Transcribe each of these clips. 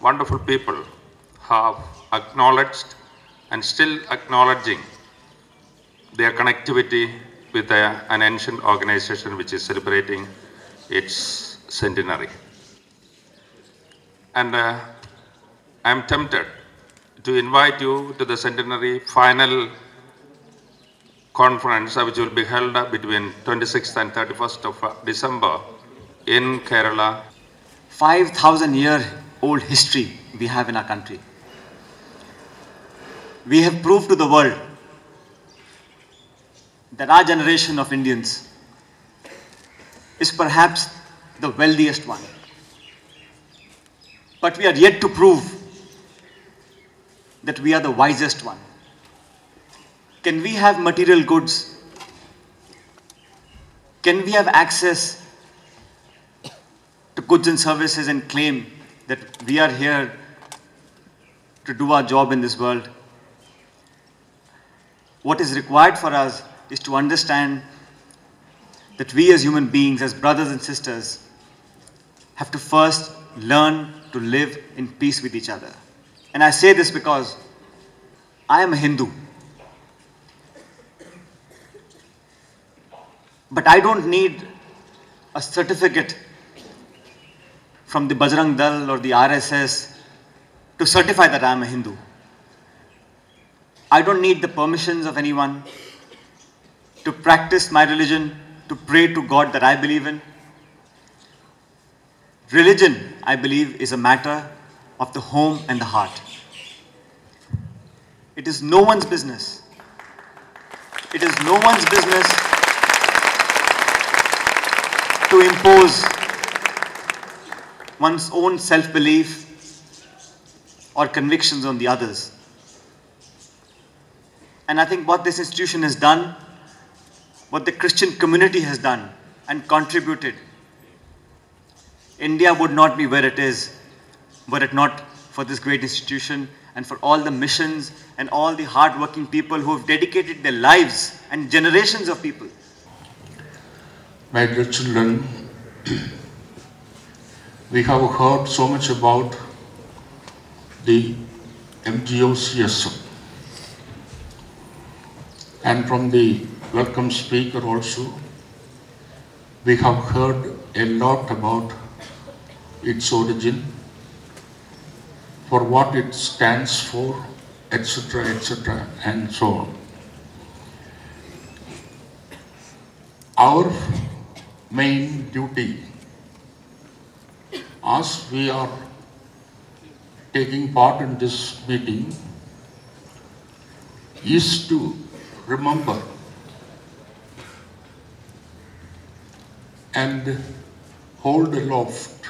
wonderful people have acknowledged and still acknowledging their connectivity with a, an ancient organization which is celebrating its centenary. And uh, I'm tempted to invite you to the centenary final conference uh, which will be held uh, between 26th and 31st of uh, December in Kerala 5,000 year old history we have in our country. We have proved to the world that our generation of Indians is perhaps the wealthiest one. But we are yet to prove that we are the wisest one. Can we have material goods? Can we have access to goods and services and claim that we are here to do our job in this world? What is required for us is to understand that we as human beings, as brothers and sisters, have to first learn to live in peace with each other. And I say this because I am a Hindu. But I don't need a certificate from the Bajrang Dal or the RSS to certify that I am a Hindu. I don't need the permissions of anyone to practice my religion, to pray to God that I believe in. Religion, I believe, is a matter of the home and the heart. It is no one's business. It is no one's business to impose one's own self belief or convictions on the others. And I think what this institution has done, what the Christian community has done and contributed, India would not be where it is were it not for this great institution and for all the missions and all the hard-working people who have dedicated their lives and generations of people. My dear children, we have heard so much about the MGOCSM. And from the welcome speaker also, we have heard a lot about its origin, for what it stands for, etc., etc., and so on. Our main duty as we are taking part in this meeting is to remember and hold aloft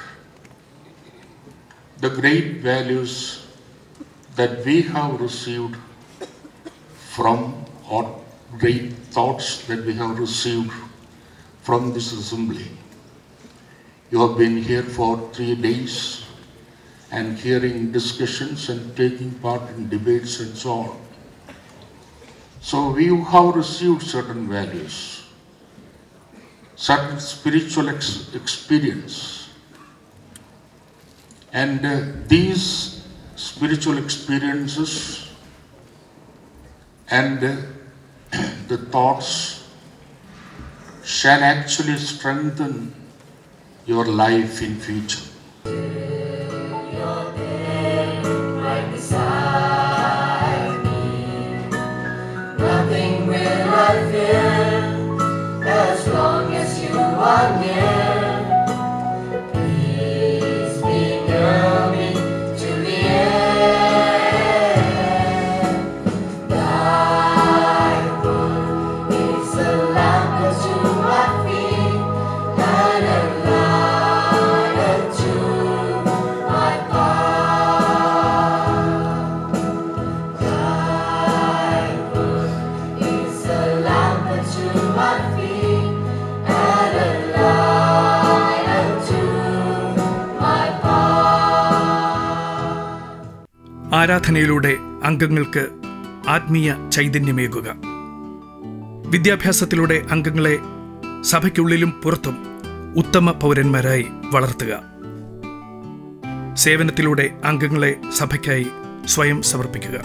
the great values that we have received from or great thoughts that we have received from this assembly. You have been here for three days and hearing discussions and taking part in debates and so on. So we have received certain values, certain spiritual ex- experience. And uh, these spiritual experiences and uh, the thoughts shall actually strengthen your life in future. Nothing will I fear as long as you are near. Please be near me to the end. Thy word is a lamp unto my feet and a light unto my path. Thy word is a lamp unto my feet and a light unto my path. ആരാധനയിലൂടെ അംഗങ്ങൾക്ക് ആത്മീയ ചൈതന്യമേകുക വിദ്യാഭ്യാസത്തിലൂടെ അംഗങ്ങളെ സഭയ്ക്കുള്ളിലും പുറത്തും ഉത്തമ പൗരന്മാരായി വളർത്തുക സേവനത്തിലൂടെ അംഗങ്ങളെ സഭയ്ക്കായി സ്വയം സമർപ്പിക്കുക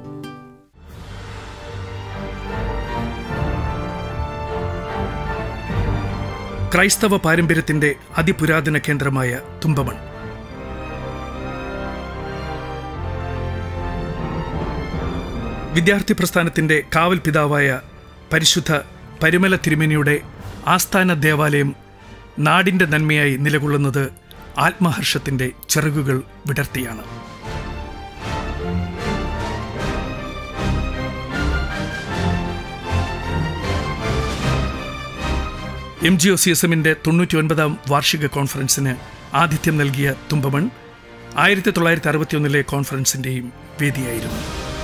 ക്രൈസ്തവ പാരമ്പര്യത്തിന്റെ അതിപുരാതന കേന്ദ്രമായ തുമ്പമൺ വിദ്യാർത്ഥി പ്രസ്ഥാനത്തിന്റെ കാവൽ പിതാവായ പരിശുദ്ധ പരിമല തിരുമേനിയുടെ ആസ്ഥാന ദേവാലയം നാടിന്റെ നന്മയായി നിലകൊള്ളുന്നത് ആത്മഹർഷത്തിന്റെ ചിറകുകൾ വിടർത്തിയാണ് M G O C S എമ്മിന്റെ തൊണ്ണൂറ്റി ഒൻപതാം വാർഷിക കോൺഫറൻസിന് ആതിഥ്യം നൽകിയ തുമ്പമൺ ആയിരത്തി തൊള്ളായിരത്തി അറുപത്തിയൊന്നിലെ കോൺഫറൻസിന്റെയും വേദിയായിരുന്നു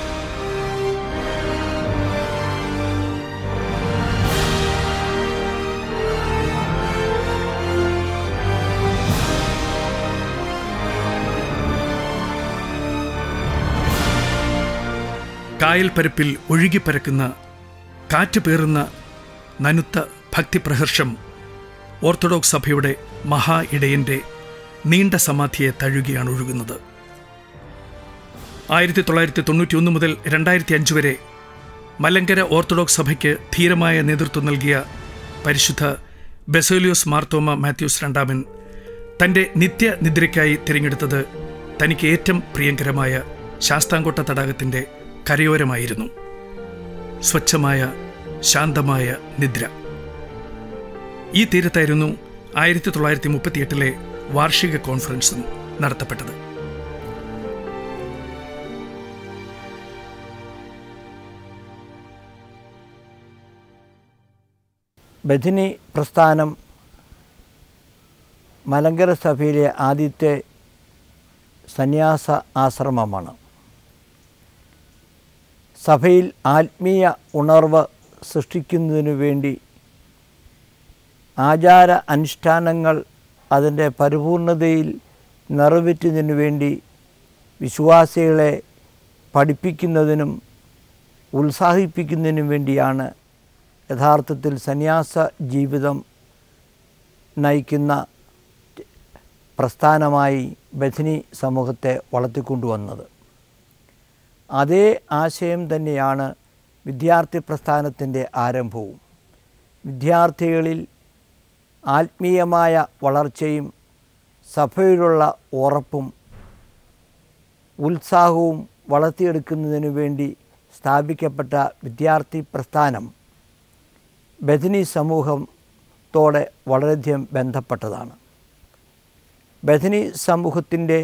കായൽപ്പരപ്പിൽ ഒഴുകിപ്പരക്കുന്ന കാറ്റ് പേറുന്ന നനുത്ത ഭക്തിപ്രഹർഷം ഓർത്തഡോക്സ് സഭയുടെ മഹാ ഇടയന്റെ നീണ്ട സമാധിയെ തഴുകിയാണ് ഒഴുകുന്നത് ആയിരത്തി തൊള്ളായിരത്തി തൊണ്ണൂറ്റി ഒന്ന് മുതൽ രണ്ടായിരത്തി അഞ്ച് വരെ മലങ്കര ഓർത്തഡോക്സ് സഭയ്ക്ക് ധീരമായ നേതൃത്വം നൽകിയ പരിശുദ്ധ ബെസോലിയോസ് മാർത്തോമ മാത്യൂസ് രണ്ടാമൻ തൻ്റെ നിത്യനിദ്രയ്ക്കായി തിരഞ്ഞെടുത്തത് തനിക്ക് ഏറ്റവും പ്രിയങ്കരമായ ശാസ്താംകോട്ട തടാകത്തിൻ്റെ കരയോരമായിരുന്നു സ്വച്ഛമായ ശാന്തമായ നിദ്ര ഈ തീരത്തായിരുന്നു ആയിരത്തി തൊള്ളായിരത്തി മുപ്പത്തിയെട്ടിലെ വാർഷിക കോൺഫറൻസും നടത്തപ്പെട്ടത് ബഥിനി പ്രസ്ഥാനം മലങ്കര സഭയിലെ ആദ്യത്തെ സന്യാസ ആശ്രമമാണ് സഭയിൽ ആത്മീയ ഉണർവ് സൃഷ്ടിക്കുന്നതിനു വേണ്ടി ആചാര അനുഷ്ഠാനങ്ങൾ അതിൻ്റെ പരിപൂർണതയിൽ നിറവേറ്റുന്നതിനു വേണ്ടി വിശ്വാസികളെ പഠിപ്പിക്കുന്നതിനും ഉത്സാഹിപ്പിക്കുന്നതിനും വേണ്ടിയാണ് യഥാർത്ഥത്തിൽ സന്യാസ ജീവിതം നയിക്കുന്ന പ്രസ്ഥാനമായി ബഥിനി സമൂഹത്തെ വളർത്തിക്കൊണ്ടുവന്നത് അതേ ആശയം തന്നെയാണ് വിദ്യാർത്ഥി പ്രസ്ഥാനത്തിൻ്റെ ആരംഭവും വിദ്യാർത്ഥികളിൽ ആത്മീയമായ വളർച്ചയും സഭയിലുള്ള ഉറപ്പും ഉത്സാഹവും വളർത്തിയെടുക്കുന്നതിനു വേണ്ടി സ്ഥാപിക്കപ്പെട്ട വിദ്യാർത്ഥി പ്രസ്ഥാനം ബഥനി സമൂഹത്തോടെ വളരെയധികം ബന്ധപ്പെട്ടതാണ് ബഥനി സമൂഹത്തിൻ്റെ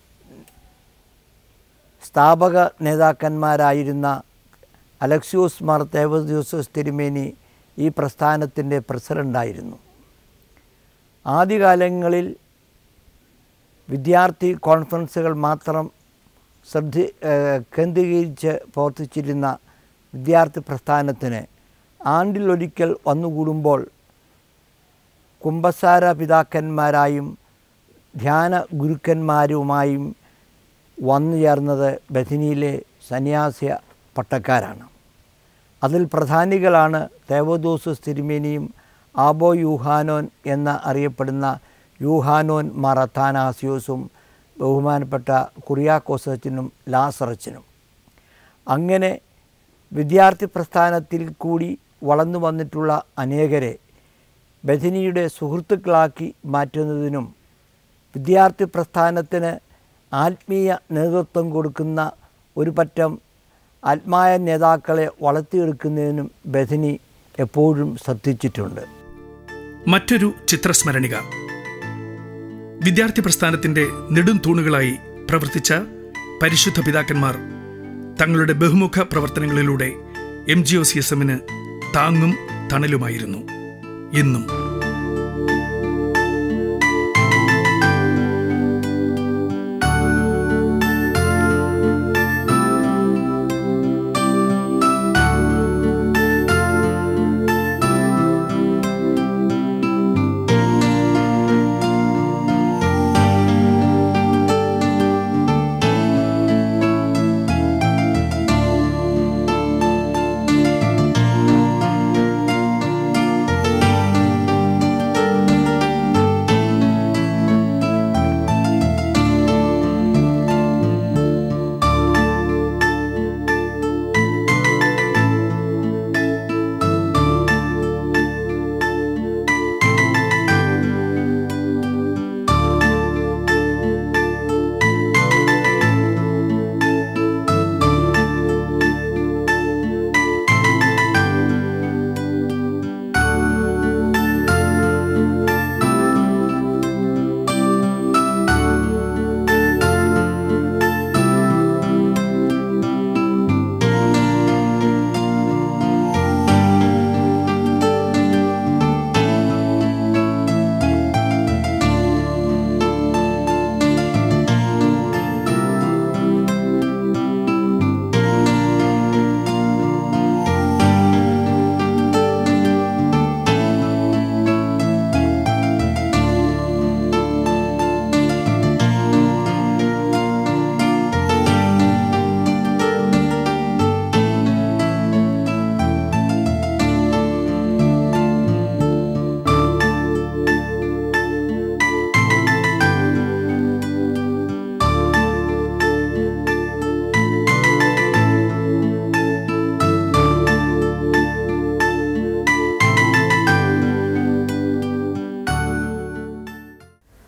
സ്ഥാപക നേതാക്കന്മാരായിരുന്ന അലക്സിയോസ് മാർ തേവദ്യോസസ് തിരുമേനി ഈ പ്രസ്ഥാനത്തിൻ്റെ പ്രസിഡൻ്റായിരുന്നു ആദ്യകാലങ്ങളിൽ വിദ്യാർത്ഥി കോൺഫറൻസുകൾ മാത്രം ശ്രദ്ധ ഏഹ് കേന്ദ്രീകരിച്ച് പ്രവർത്തിച്ചിരുന്ന വിദ്യാർത്ഥി പ്രസ്ഥാനത്തിന് ആണ്ടിലൊരിക്കൽ വന്നുകൂടുമ്പോൾ കുംഭസാര പിതാക്കന്മാരായും ധ്യാന ഗുരുക്കന്മാരുമായും വന്നു ചേർന്നത് ബഥിനിയിലെ സന്യാസ്യ പട്ടക്കാരാണ് അതിൽ പ്രധാനികളാണ് തേവദോസസ് തിരുമേനിയും ആബോ യൂഹാനോൻ എന്ന അറിയപ്പെടുന്ന യൂഹാനോൻ മറത്താനാസിയോസും ബഹുമാനപ്പെട്ട കുറിയാക്കോസച്ചനും ലാസറച്ചനും അങ്ങനെ വിദ്യാർത്ഥി പ്രസ്ഥാനത്തിൽ കൂടി വളർന്നു വന്നിട്ടുള്ള അനേകരെ ബഥനിയുടെ സുഹൃത്തുക്കളാക്കി മാറ്റുന്നതിനും വിദ്യാർത്ഥി പ്രസ്ഥാനത്തിന് ആത്മീയ നേതൃത്വം കൊടുക്കുന്ന ഒരു പറ്റം ആത്മായ നേതാക്കളെ വളർത്തിയെടുക്കുന്നതിനും ബഥനി എപ്പോഴും ശ്രദ്ധിച്ചിട്ടുണ്ട് മറ്റൊരു ചിത്രസ്മരണിക വിദ്യാർത്ഥി പ്രസ്ഥാനത്തിന്റെ നെടും തൂണുകളായി പ്രവർത്തിച്ച പരിശുദ്ധ പിതാക്കന്മാർ തങ്ങളുടെ ബഹുമുഖ പ്രവർത്തനങ്ങളിലൂടെ M G O C S എമ്മിന് താങ്ങും തണലുമായിരുന്നു എന്നും ും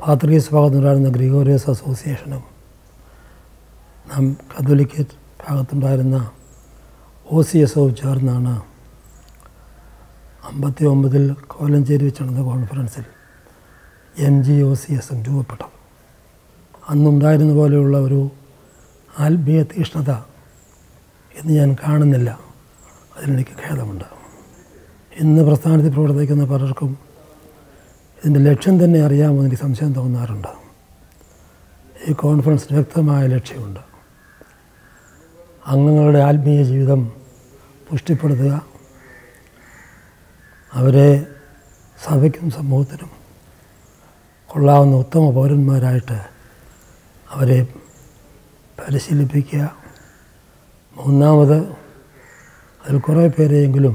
പാത്രീസ് ഭാഗത്തുണ്ടായിരുന്ന ഗ്രിഗോറിയസ് അസോസിയേഷനും നാം കത്തോലിക്ക ഭാഗത്തുണ്ടായിരുന്ന ഒ സി എസും ചേർന്നാണ് അമ്പത്തി ഒമ്പതിൽ കോലഞ്ചേരി വെച്ച് നടന്ന കോൺഫറൻസിൽ M G O C S M രൂപപ്പെട്ടത് അന്നുണ്ടായിരുന്ന പോലെയുള്ള ഒരു ആത്മീയ തീഷ്ണത എന്ന് ഞാൻ കാണുന്നില്ല അതിലെനിക്ക് ഖേദമുണ്ട് ഇന്ന് പ്രസ്ഥാനത്തിൽ പ്രവർത്തിക്കുന്ന പലർക്കും ഇതിൻ്റെ ലക്ഷ്യം തന്നെ അറിയാമോ എനിക്ക് സംശയം തോന്നാറുണ്ട് ഈ കോൺഫറൻസിന് വ്യക്തമായ ലക്ഷ്യമുണ്ട് അംഗങ്ങളുടെ ആത്മീയ ജീവിതം പുഷ്ടിപ്പെടുത്തുക അവരെ സഭയ്ക്കും സമൂഹത്തിനും കൊള്ളാവുന്ന ഉത്തമ പൗരന്മാരായിട്ട് അവരെ പരിശീലിപ്പിക്കുക മൂന്നാമത് അതിൽ കുറേ പേരെയെങ്കിലും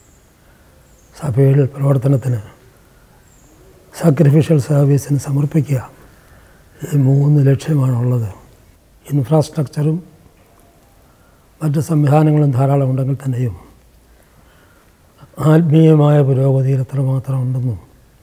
സഭയിൽ പ്രവർത്തനത്തിന് സാക്രിഫിഷ്യൽ സർവീസിന് സമർപ്പിക്കുക ഈ മൂന്ന് ലക്ഷ്യമാണുള്ളത് ഇൻഫ്രാസ്ട്രക്ചറും മറ്റ് സംവിധാനങ്ങളും ധാരാളം ഉണ്ടെങ്കിൽ തന്നെയും ആത്മീയമായ പുരോഗതിയിൽ എത്രമാത്രം ഉണ്ടെന്നും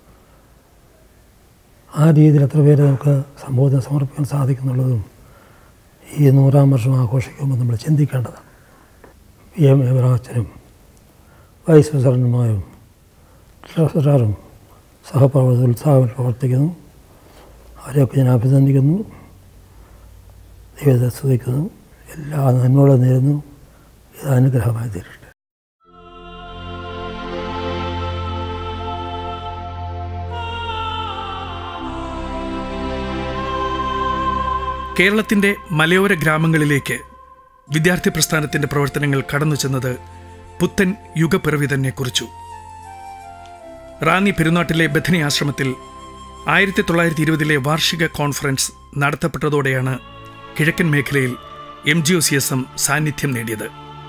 ആ രീതിയിൽ എത്ര പേര് നമുക്ക് സമൂഹത്തിന് സമർപ്പിക്കാൻ സാധിക്കുന്നുള്ളതും ഈ നൂറാം വർഷം ആഘോഷിക്കുമ്പോൾ നമ്മൾ ചിന്തിക്കേണ്ടതാണ് പി എം എവറാച്ചനും വൈസ് പ്രസിഡന്റുമാരും ട്രഷററും സഹപ്രവർത്തകർ ഉത്സാഹത്തിൽ പ്രവർത്തിക്കുന്നു അവരെയൊക്കെ ഞാൻ അഭിനന്ദിക്കുന്നു ദൈവത്തെ സ്തുതിക്കുന്നു എല്ലാ നന്മകളും നേരുന്നു ഇത് അനുഗ്രഹമായി തീരട്ടെ കേരളത്തിന്റെ മലയോര ഗ്രാമങ്ങളിലേക്ക് വിദ്യാർത്ഥി പ്രസ്ഥാനത്തിന്റെ പ്രവർത്തനങ്ങൾ കടന്നു ചെന്നത് പുത്തൻ യുഗപ്പിറവി തന്നെ കുറിച്ചു റാന്നി പെരുന്നാട്ടിലെ ബഥനി ആശ്രമത്തിൽ ആയിരത്തി തൊള്ളായിരത്തി ഇരുപതിലെ വാർഷിക കോൺഫറൻസ് നടത്തപ്പെട്ടതോടെയാണ് കിഴക്കൻ മേഖലയിൽ M G O C S M സാന്നിധ്യം നേടിയത്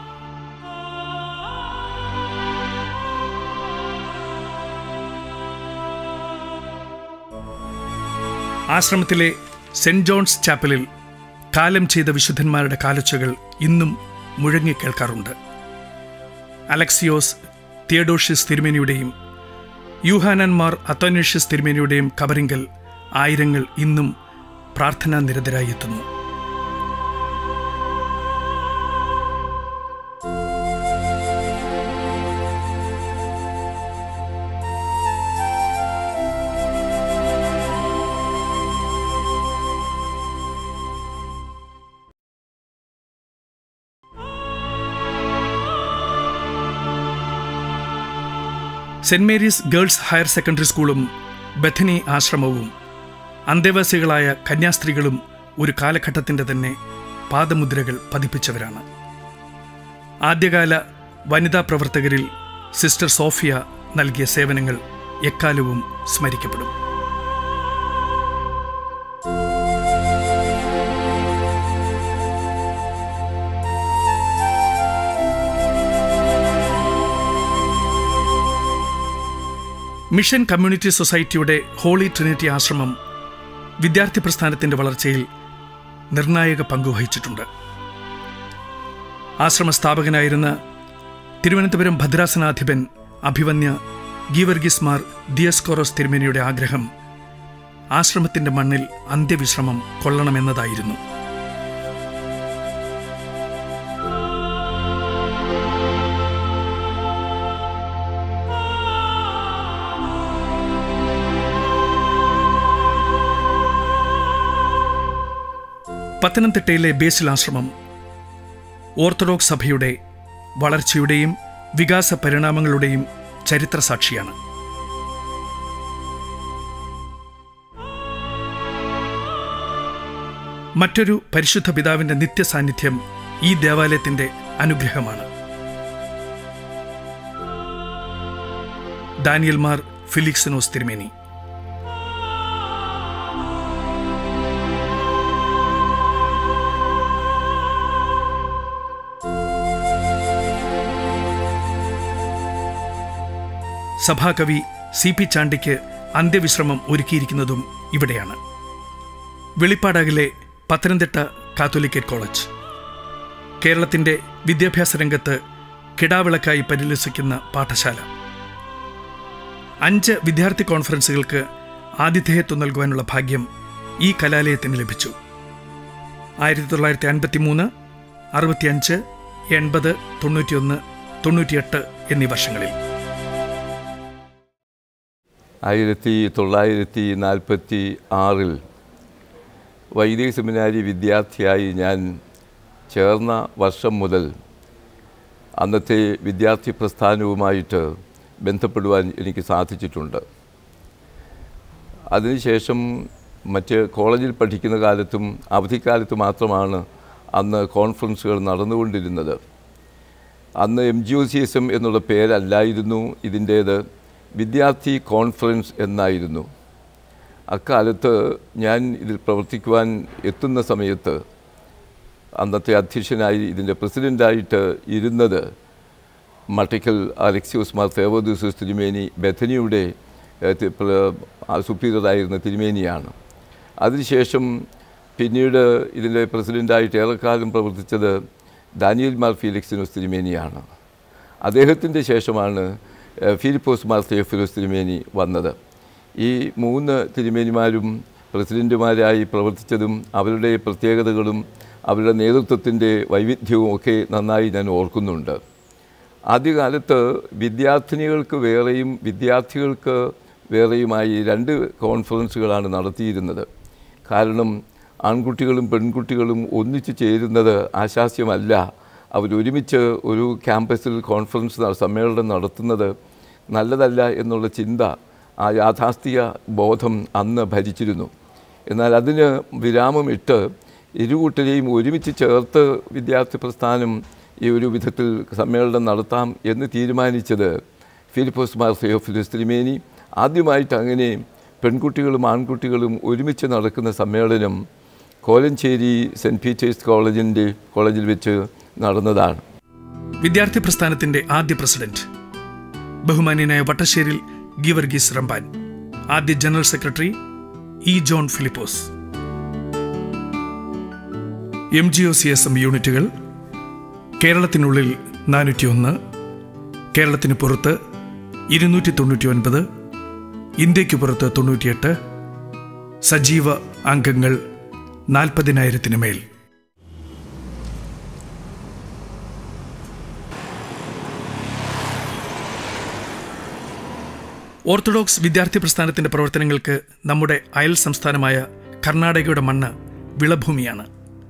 ആശ്രമത്തിലെ സെന്റ് ജോൺസ് ചാപ്പലിൽ കാലം ചെയ്ത വിശുദ്ധന്മാരുടെ കാലൊച്ചകൾ ഇന്നും മുഴങ്ങിക്കേൾക്കാറുണ്ട് അലക്സിയോസ് തിയഡോഷ്യസ് തിരുമേനിയുടെയും യൂഹാനന്മാർ അത്തോനേഷ്യസ് തിരുമേനിയുടെയും കബറിങ്കൽ ആയിരങ്ങൾ ഇന്നും പ്രാർത്ഥനാ നിരതരായി എത്തുന്നു saint Mary's girls higher secondary സ്കൂളും ബഥനി ആശ്രമവും അന്തേവാസികളായ കന്യാസ്ത്രീകളും ഒരു കാലഘട്ടത്തിൻ്റെ തന്നെ പാദമുദ്രകൾ പതിപ്പിച്ചവരാണ് ആദ്യകാല വനിതാ പ്രവർത്തകരിൽ സിസ്റ്റർ സോഫിയ നൽകിയ സേവനങ്ങൾ എക്കാലവും സ്മരിക്കപ്പെടും മിഷൻ കമ്മ്യൂണിറ്റി സൊസൈറ്റിയുടെ ഹോളി ട്രിനിറ്റി ആശ്രമം വിദ്യാർത്ഥി പ്രസ്ഥാനത്തിന്റെ വളർച്ചയിൽ നിർണായക പങ്കുവഹിച്ചിട്ടുണ്ട് ആശ്രമ സ്ഥാപകനായിരുന്ന തിരുവനന്തപുരം ഭദ്രാസനാധിപൻ അഭിവന്യ ഗീവർഗിസ് മാർ ദിയസ്കോറോസ് തിരുമേനിയുടെ ആഗ്രഹം ആശ്രമത്തിന്റെ മണ്ണിൽ അന്ത്യവിശ്രമം കൊള്ളണമെന്നതായിരുന്നു പത്തനംതിട്ടയിലെ ബേസിൽ ആശ്രമം ഓർത്തഡോക്സ് സഭയുടെ വളർച്ചയുടെയും വികാസ പരിണാമങ്ങളുടെയും ചരിത്ര സാക്ഷിയാണ് മറ്റൊരു പരിശുദ്ധ പിതാവിന്റെ നിത്യസാന്നിധ്യം ഈ ദേവാലയത്തിന്റെ അനുഗ്രഹമാണ് ദാനിയൽമാർ ഫിലിക്സിനോസ് തിരുമേനി സഭാകവി സി പി ചാണ്ടിക്ക് അന്ത്യവിശ്രമം ഒരുക്കിയിരിക്കുന്നതും ഇവിടെയാണ് വെളിപ്പാടകലെ പത്തനംതിട്ട കാത്തോലിക്കറ്റ് കോളേജ് കേരളത്തിൻ്റെ വിദ്യാഭ്യാസ രംഗത്ത് കിടാവിളക്കായി പരിലസിക്കുന്ന പാഠശാല അഞ്ച് വിദ്യാർത്ഥി കോൺഫറൻസുകൾക്ക് ആതിഥേയത്വം നൽകുവാനുള്ള ഭാഗ്യം ഈ കലാലയത്തിന് ലഭിച്ചു ആയിരത്തി തൊള്ളായിരത്തി അൻപത്തി മൂന്ന് അറുപത്തിയഞ്ച് എൺപത് തൊണ്ണൂറ്റിയൊന്ന് തൊണ്ണൂറ്റിയെട്ട് എന്നീ വർഷങ്ങളിൽ ആയിരത്തി തൊള്ളായിരത്തി നാൽപ്പത്തി ആറിൽ വൈദിക സെമിനാരി വിദ്യാർത്ഥിയായി ഞാൻ ചേർന്ന വർഷം മുതൽ അന്നത്തെ വിദ്യാർത്ഥി പ്രസ്ഥാനവുമായിട്ട് ബന്ധപ്പെടുവാൻ എനിക്ക് സാധിച്ചിട്ടുണ്ട് അതിനുശേഷം മറ്റ് കോളേജിൽ പഠിക്കുന്ന കാലത്തും അവധിക്കാലത്ത് മാത്രമാണ് അന്ന് കോൺഫറൻസുകൾ നടന്നുകൊണ്ടിരുന്നത് അന്ന് M G O C S M എന്നുള്ള പേരല്ലായിരുന്നു ഇതിൻ്റേത് വിദ്യാർത്ഥി കോൺഫറൻസ് എന്നായിരുന്നു അക്കാലത്ത് ഞാൻ ഇതിൽ പ്രവർത്തിക്കുവാൻ എത്തുന്ന സമയത്ത് അന്നത്തെ അധ്യക്ഷനായി ഇതിൻ്റെ പ്രസിഡൻ്റായിട്ട് ഇരുന്നത് മട്ടിക്കൽ അലക്സിയോസ് മാർ തേവദൂസസ് തിരുമേനി ബഥനിയുടെ ഏഹ്, തി- പ്ര- ആ സുപ്പീരിയറായിരുന്ന തിരുമേനിയാണ് അതിനുശേഷം പിന്നീട് ഇതിൻ്റെ പ്രസിഡൻ്റായിട്ട് ഏറെക്കാലം പ്രവർത്തിച്ചത് ദാനിയൽ മാർ ഫീലിക്സിനോസ് തിരുമേനിയാണ് അദ്ദേഹത്തിൻ്റെ ശേഷമാണ് ഏഹ്, ഫിലിപ്പോസ് മാർ തേഫിലോസ് തിരുമേനി വന്നത് ഈ മൂന്ന് തിരുമേനിമാരും പ്രസിഡൻറ്റുമാരായി പ്രവർത്തിച്ചതും അവരുടെ പ്രത്യേകതകളും അവരുടെ നേതൃത്വത്തിൻ്റെ വൈവിധ്യവും ഒക്കെ നന്നായി ഞാൻ ഓർക്കുന്നുണ്ട് ആദ്യകാലത്ത് വിദ്യാർത്ഥിനികൾക്ക് വേറെയും വിദ്യാർത്ഥികൾക്ക് വേറെയുമായി രണ്ട് കോൺഫറൻസുകളാണ് നടത്തിയിരുന്നത് കാരണം ആൺകുട്ടികളും പെൺകുട്ടികളും ഒന്നിച്ചു ചേരുന്നത് ആശാസ്യമല്ല അവരൊരുമിച്ച് ഒരു ക്യാമ്പസിൽ കോൺഫറൻസ് ന- സമ്മേളനം നടത്തുന്നത് നല്ലതല്ല എന്നുള്ള ചിന്ത ആ യാഥാസ്ഥിക ബോധം അന്ന് ഭരിച്ചിരുന്നു എന്നാൽ അതിന് വിരാമമിട്ട് ഇരുകൂട്ടരെയും ഒരുമിച്ച് ചേർത്ത് വിദ്യാർത്ഥി പ്രസ്ഥാനം ഈ ഒരു വിധത്തിൽ സമ്മേളനം നടത്താം എന്ന് തീരുമാനിച്ചത് ഫിലിപ്പോസ് മാർ ഫിയോഫിലിസ് തിരുമേനി ആദ്യമായിട്ട് അങ്ങനെ പെൺകുട്ടികളും ആൺകുട്ടികളും ഒരുമിച്ച് നടക്കുന്ന സമ്മേളനം കോലഞ്ചേരി സെൻറ്റ് പീറ്റേഴ്സ് കോളേജിൻ്റെ കോളേജിൽ വെച്ച് നടന്നതാണ് വിദ്യാർത്ഥി പ്രസ്ഥാനത്തിന്റെ ആദ്യ പ്രസിഡന്റ് ബഹുമാന്യനായ വട്ടശ്ശേരിൽ ഗീവർഗീസ് റംബാൻ ആദ്യ general secretary E John Philipose M G O C S M യൂണിറ്റുകൾ കേരളത്തിനുള്ളിൽ നാനൂറ്റിയൊന്ന് കേരളത്തിന് പുറത്ത് ഇരുന്നൂറ്റി തൊണ്ണൂറ്റി ഒൻപത് ഇന്ത്യക്ക് പുറത്ത് തൊണ്ണൂറ്റിയെട്ട് സജീവ അംഗങ്ങൾ നാൽപ്പതിനായിരത്തിന് മേൽ ഓർത്തഡോക്സ് വിദ്യാർത്ഥി പ്രസ്ഥാനത്തിന്റെ പ്രവർത്തനങ്ങൾക്ക് നമ്മുടെ അയൽ സംസ്ഥാനമായ കർണാടകയുടെ മണ്ണ് വിളഭൂമിയാണ്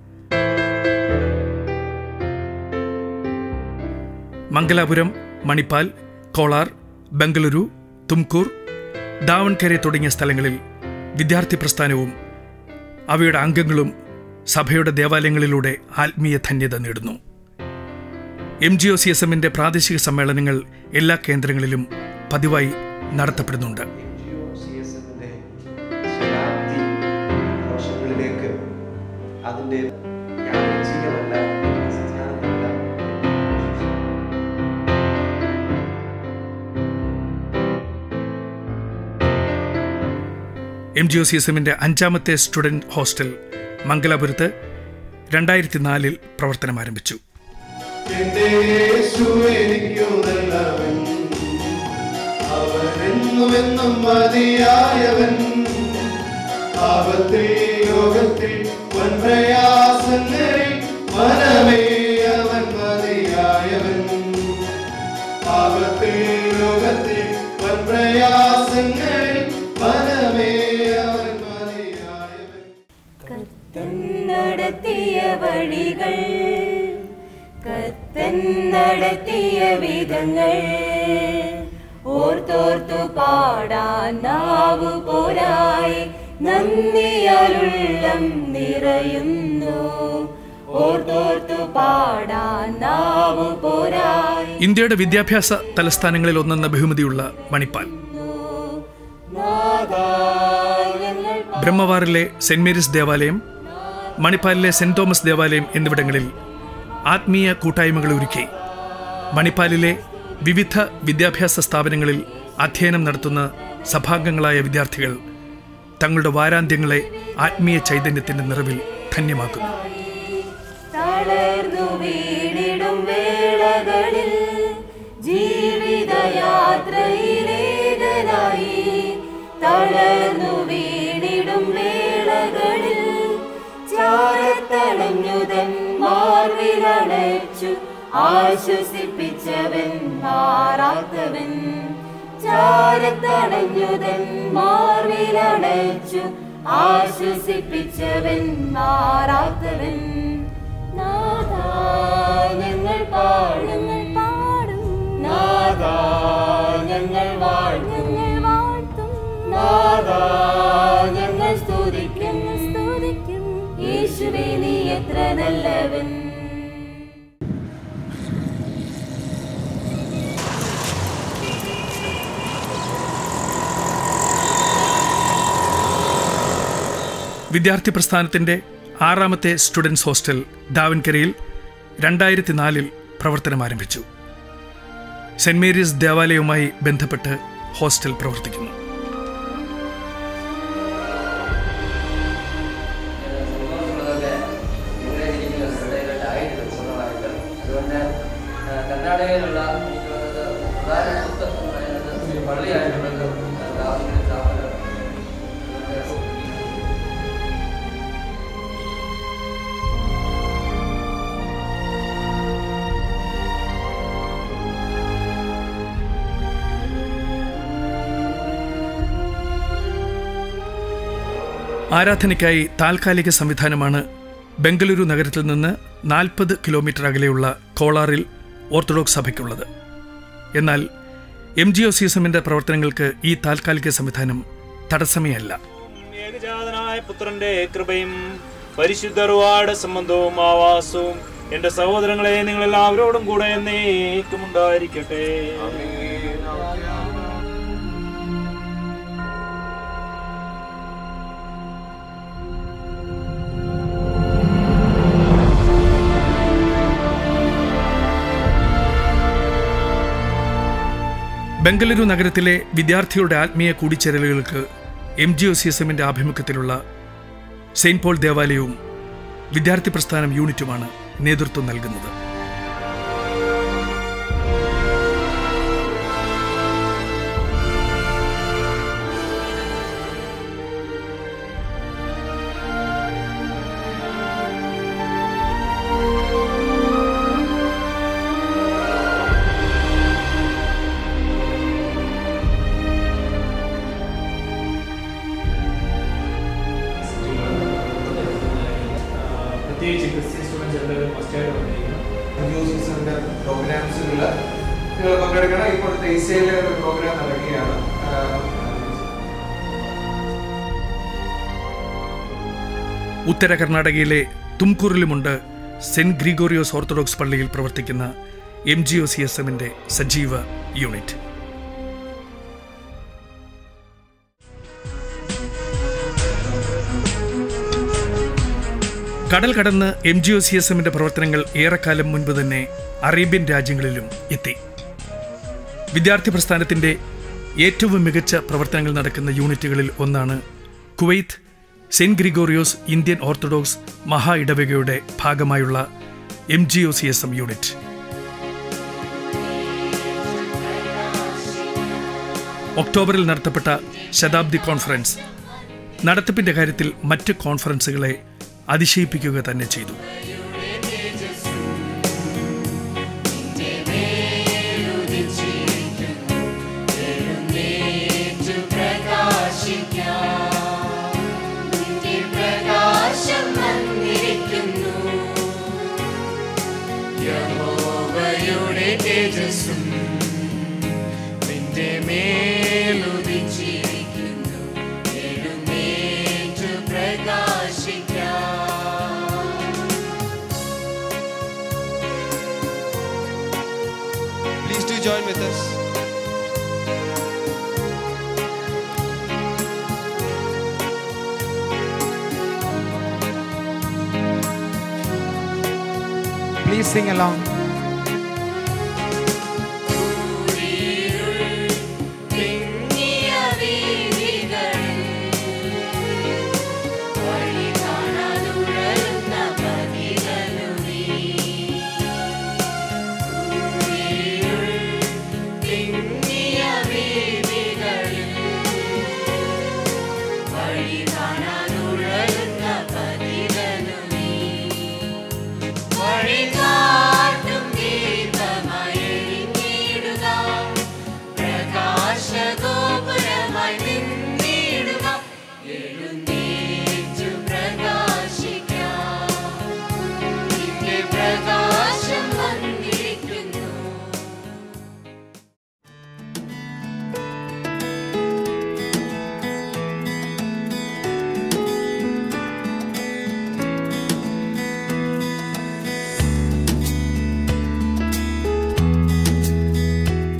മംഗലാപുരം മണിപ്പാൽ കോളാർ ബംഗളൂരു തുംകൂർ ദാവൺകരെ തുടങ്ങിയ സ്ഥലങ്ങളിൽ വിദ്യാർത്ഥി പ്രസ്ഥാനവും അവയുടെ അംഗങ്ങളും സഭയുടെ ദേവാലയങ്ങളിലൂടെ ആത്മീയ ധന്യത നേടുന്നു M G O C S എമ്മിന്റെ പ്രാദേശിക സമ്മേളനങ്ങൾ എല്ലാ കേന്ദ്രങ്ങളിലും പതിവായി നടത്തപ്പെടുന്നുണ്ട് CSM-ന്റെ ശതാബ്ദി വർഷങ്ങളിലേക്ക് അതിൻ്റെ യാദൃച്ഛികമല്ല സിദ്ധാന്തമല്ല M G O C S എമ്മിന്റെ അഞ്ചാമത്തെ സ്റ്റുഡന്റ് ഹോസ്റ്റൽ മംഗലാപുരത്ത് രണ്ടായിരത്തി നാലിൽ പ്രവർത്തനം ആരംഭിച്ചു എന്റെ യേശു എനിക്കു നല്ലവൻ അവനെന്നുമെന്നും മതിയായവൻ ആപത്തിൽ യോഗത്തിൽ വൻപ്രയാസങ്ങളിൽ മനമേ അവൻ മതിയായവൻ ആപത്തിൽ യോഗത്തിൽ വൻപ്രയാസങ്ങളിൽ മനമേ അവൻ മതിയായവൻ കത്തൻ നടത്തിയ വഴികൾ കത്തൻ നടത്തിയ വിധങ്ങൾ ഓർത്തോർത്തു പാടാൻ നാവു പോരായി നന്ദിയാലുള്ളം നിറയുന്നു ഓർത്തോർത്തു പാടാൻ നാവു പോരായി ഇന്ത്യയുടെ വിദ്യാഭ്യാസ തലസ്ഥാനങ്ങളിൽ ഒന്നെന്ന ബഹുമതിയുള്ള മണിപ്പാൽ ബ്രഹ്മവാറിലെ സെന്റ് മേരീസ് ദേവാലയം മണിപ്പാലിലെ സെന്റ് തോമസ് ദേവാലയം എന്നിവിടങ്ങളിൽ ആത്മീയ കൂട്ടായ്മകൾ ഒരുക്കി മണിപ്പാലിലെ വിവിധ വിദ്യാഭ്യാസ സ്ഥാപനങ്ങളിൽ അധ്യയനം നടത്തുന്ന സഭാംഗങ്ങളായ വിദ്യാർത്ഥികൾ തങ്ങളുടെ വാരാന്ത്യങ്ങളെ ആത്മീയ ചൈതന്യത്തിന്റെ നിറവിൽ ധന്യമാക്കുന്നു തളർന്നു വീണിടും വേളകളിൽ ജീവിതയാത്രയിലേകനായി തളർന്നു വീണിടും വേളകളിൽ ചാരത്തളഞ്ഞുതൻ മാർവിലടച്ചു ആശ്വസിപ്പിച്ചവൻ മാറാത്തവൻ ചാരത്തളഞ്ഞുതൻ മാർവിലടച്ചു ആശ്വസിപ്പിച്ചവൻ മാറാത്തവൻ നാഥാ ഞങ്ങൾ പാടുങ്ങൾ പാടും നാഥാ ഞങ്ങൾ വാഴ്ത്തുങ്ങൾ വാഴ്ത്തും നാഥാ ഞങ്ങൾ സ്തുതിക്കും സ്തുതിക്കും യേശുവേ നീ എത്ര നല്ലവൻ വിദ്യാർത്ഥി പ്രസ്ഥാനത്തിന്റെ ആറാമത്തെ സ്റ്റുഡൻസ് ഹോസ്റ്റൽ ഡാവൻകരയിൽ രണ്ടായിരത്തി നാലിൽ പ്രവർത്തനം ആരംഭിച്ചു സെന്റ് മേരീസ് ദേവാലയവുമായി ബന്ധപ്പെട്ട് ഹോസ്റ്റൽ പ്രവർത്തിക്കുന്നു അതുകൊണ്ട് ആ, കർണാടകയിലുള്ള എനിക്ക് തോന്നുന്നത് പ്രധാന സ്വത്ത് എന്ന് പറയുന്നത് ഈ പള്ളിയായിട്ടുള്ളത് ദാവനഗിരി സ്ഥാപനം ആരാധനയ്ക്കായി താൽക്കാലിക സംവിധാനമാണ് ബംഗളൂരു നഗരത്തിൽ നിന്ന് നാൽപ്പത് കിലോമീറ്റർ അകലെയുള്ള കോളാറിൽ ഓർത്തഡോക്സ് സഭയ്ക്കുള്ളത് എന്നാൽ M G O C S എമ്മിന്റെ പ്രവർത്തനങ്ങൾക്ക് ഈ താൽക്കാലിക സംവിധാനം തടസ്സമേ അല്ല ഏകജാതനായ പുത്രന്റെ കൃപയും പരിശുദ്ധറുവാട് സംബന്ധവും ആവാസവും എന്റെ സഹോദരങ്ങളെ നിങ്ങൾ എല്ലാവരോടും കൂടെ എന്നേക്കും ഉണ്ടായിരിക്കട്ടെ ബംഗളൂരു നഗരത്തിലെ വിദ്യാർത്ഥികളുടെ ആത്മീയ കൂടിച്ചേരലുകൾക്ക് M G O C S എമ്മിന്റെ ആഭിമുഖ്യത്തിലുള്ള സെയിന്റ് പോൾ ദേവാലയവും വിദ്യാർത്ഥി പ്രസ്ഥാനം യൂണിറ്റുമാണ് നേതൃത്വം നൽകുന്നത് പ്രത്യേകിച്ച് ക്രിസ്ത്യൻ സ്റ്റുഡൻസ് എല്ലാവരും മസ്റ്റായിട്ട് വന്നിരിക്കണം മ്യൂസിക്സിന്റെ പ്രോഗ്രാംസുകളിൽ നിങ്ങൾ പങ്കെടുക്കണം ഇപ്പോൾ തേസയിലെ ഒരു പ്രോഗ്രാം നടക്കുകയാണ് ആ, ഉത്തര കർണാടകയിലെ തുംകൂറിലുമുണ്ട് സെന്റ് ഗ്രിഗോറിയോസ് ഓർത്തഡോക്സ് പള്ളിയിൽ പ്രവർത്തിക്കുന്ന M G O C S എമ്മിന്റെ സജീവ യൂണിറ്റ് കടൽ കടന്ന് M G O C S എമ്മിന്റെ പ്രവർത്തനങ്ങൾ ഏറെക്കാലം മുൻപ് തന്നെ അറേബ്യൻ രാജ്യങ്ങളിലും എത്തി വിദ്യാർത്ഥി പ്രസ്ഥാനത്തിന്റെ ഏറ്റവും മികച്ച പ്രവർത്തനങ്ങൾ നടക്കുന്ന യൂണിറ്റുകളിൽ ഒന്നാണ് Kuwait saint Gregorios Indian Orthodox മഹാ ഇടവകയുടെ ഭാഗമായുള്ള M G O C S M unit ഒക്ടോബറിൽ നടത്തപ്പെട്ട ശതാബ്ദി കോൺഫറൻസ് നടത്തിപ്പിന്റെ കാര്യത്തിൽ മറ്റ് കോൺഫറൻസുകളെ അതിശയിപ്പിക്കുക തന്നെ ചെയ്തു പ്രകാശം വന്നിരിക്കുന്നു യഹോവയുടെ തേജസ്സും നിന്റെ മേലുദിച്ചിരിക്കുന്നു എഴുന്നേറ്റു പ്രകാശിക്കാം Please do join with us. Please sing along. തിങ്ങിയ വീഥികളിൽ വഴി കാണാതുഴലുന്ന പതികളുമീ. ഇരുൾ തിങ്ങിയ വീഥികളിൽ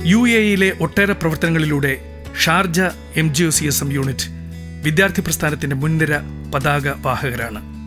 യു എ ഇയിലെ ഒട്ടേറെ പ്രവർത്തനങ്ങളിലൂടെ Sharjah M G O C S M unit വിദ്യാർത്ഥി പ്രസ്ഥാനത്തിന്റെ മുൻനിര പതാക വാഹകരാണ്